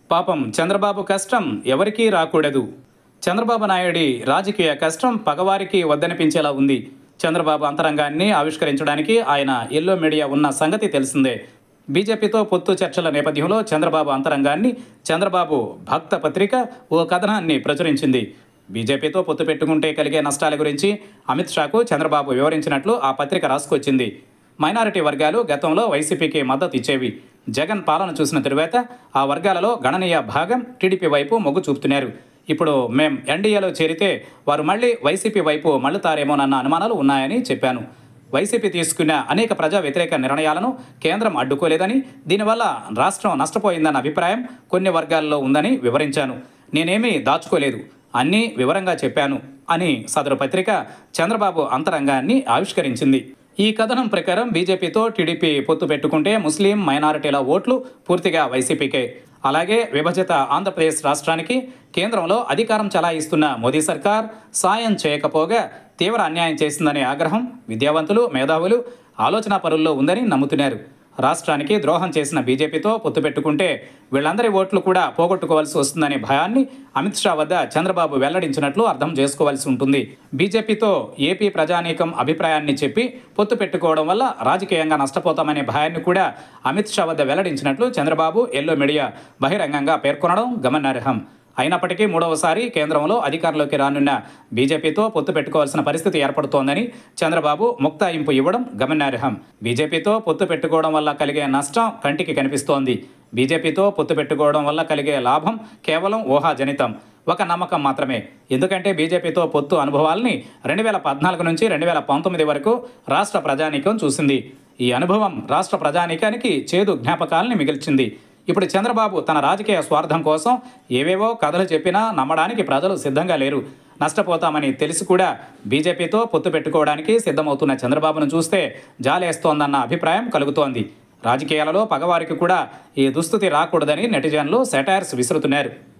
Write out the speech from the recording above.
పాపం చంద్రబాబు కష్టం ఎవరికీ రాకూడదు చంద్రబాబు నాయుడి రాజకీయ కష్టం పగవారికి వద్దనిపించేలా ఉంది చంద్రబాబు అంతరంగాన్ని ఆవిష్కరించడానికి ఆయన ఎల్లో మీడియా ఉన్న సంగతి తెలిసిందే బీజేపీతో పొత్తు చర్చల నేపథ్యంలో చంద్రబాబు అంతరంగాన్ని చంద్రబాబు భక్త పత్రిక ఓ కథనాన్ని ప్రచురించింది బీజేపీతో పొత్తు పెట్టుకుంటే కలిగే నష్టాల గురించి అమిత్ షాకు చంద్రబాబు వివరించినట్లు ఆ పత్రిక రాసుకొచ్చింది మైనారిటీ వర్గాలు గతంలో వైసీపీకి మద్దతు ఇచ్చేవి జగన్ పాలన చూసిన తరువాత ఆ వర్గాలలో గణనీయ భాగం టీడీపీ వైపు మొగ్గు చూపుతున్నారు ఇప్పుడు మేం ఎన్డీఏలో చేరితే వారు మళ్ళీ వైసీపీ వైపు మళ్ళుతారేమోనన్న అనుమానాలు ఉన్నాయని చెప్పాను వైసీపీ తీసుకున్న అనేక ప్రజా వ్యతిరేక నిర్ణయాలను కేంద్రం అడ్డుకోలేదని దీనివల్ల రాష్ట్రం నష్టపోయిందన్న అభిప్రాయం కొన్ని వర్గాల్లో ఉందని వివరించాను నేనేమీ దాచుకోలేదు అన్నీ వివరంగా చెప్పాను అని సదరు పత్రిక చంద్రబాబు అంతరంగాన్ని ఆవిష్కరించింది ఈ కథనం ప్రకారం బీజేపీతో టీడీపీ పొత్తు పెట్టుకుంటే ముస్లిం మైనారిటీల ఓట్లు పూర్తిగా వైసీపీకే అలాగే విభజిత ఆంధ్రప్రదేశ్ రాష్ట్రానికి కేంద్రంలో అధికారం చలాయిస్తున్న మోదీ సర్కార్ సాయం చేయకపోగా తీవ్ర అన్యాయం చేసిందనే ఆగ్రహం విద్యావంతులు మేధావులు ఆలోచనా పరుల్లో ఉందని నమ్ముతున్నారు రాష్ట్రానికి ద్రోహం చేసిన బీజేపీతో పొత్తు పెట్టుకుంటే వీళ్ళందరి ఓట్లు కూడా పోగొట్టుకోవాల్సి వస్తుందనే భయాన్ని అమిత్ షా వద్ద చంద్రబాబు వెల్లడించినట్లు అర్థం చేసుకోవాల్సి ఉంటుంది బీజేపీతో ఏపీ ప్రజానీకం అభిప్రాయాన్ని చెప్పి పొత్తు పెట్టుకోవడం వల్ల రాజకీయంగా నష్టపోతామనే భయాన్ని కూడా అమిత్ షా వద్ద వెల్లడించినట్లు చంద్రబాబు ఎల్లో మీడియా బహిరంగంగా పేర్కొనడం గమనార్హం అయినప్పటికీ మూడవసారి కేంద్రంలో అధికారంలోకి రానున్న బీజేపీతో పొత్తు పెట్టుకోవాల్సిన పరిస్థితి ఏర్పడుతోందని చంద్రబాబు ముక్తాయింపు ఇవ్వడం గమనార్హం బీజేపీతో పొత్తు పెట్టుకోవడం వల్ల కలిగే నష్టం కంటికి కనిపిస్తోంది బీజేపీతో పొత్తు పెట్టుకోవడం వల్ల కలిగే లాభం కేవలం ఊహాజనితం ఒక నమ్మకం మాత్రమే ఎందుకంటే బీజేపీతో పొత్తు అనుభవాల్ని రెండు వేల పద్నాలుగు నుంచి రెండు వేల పంతొమ్మిది వరకు రాష్ట్ర ప్రజానీకం చూసింది ఈ అనుభవం రాష్ట్ర ప్రజానీకానికి చేదు జ్ఞాపకాలని మిగిల్చింది ఇప్పుడు చంద్రబాబు తన రాజకీయ స్వార్థం కోసం ఏవేవో కథలు చెప్పినా నమ్మడానికి ప్రజలు సిద్ధంగా లేరు నష్టపోతామని తెలిసి కూడా బీజేపీతో పొత్తు పెట్టుకోవడానికి సిద్ధమవుతున్న చంద్రబాబును చూస్తే జాలేస్తోందన్న అభిప్రాయం కలుగుతోంది రాజకీయాలలో పగవారికి కూడా ఈ దుస్థితి రాకూడదని నెటిజన్లు సెటైర్స్ విసురుతున్నారు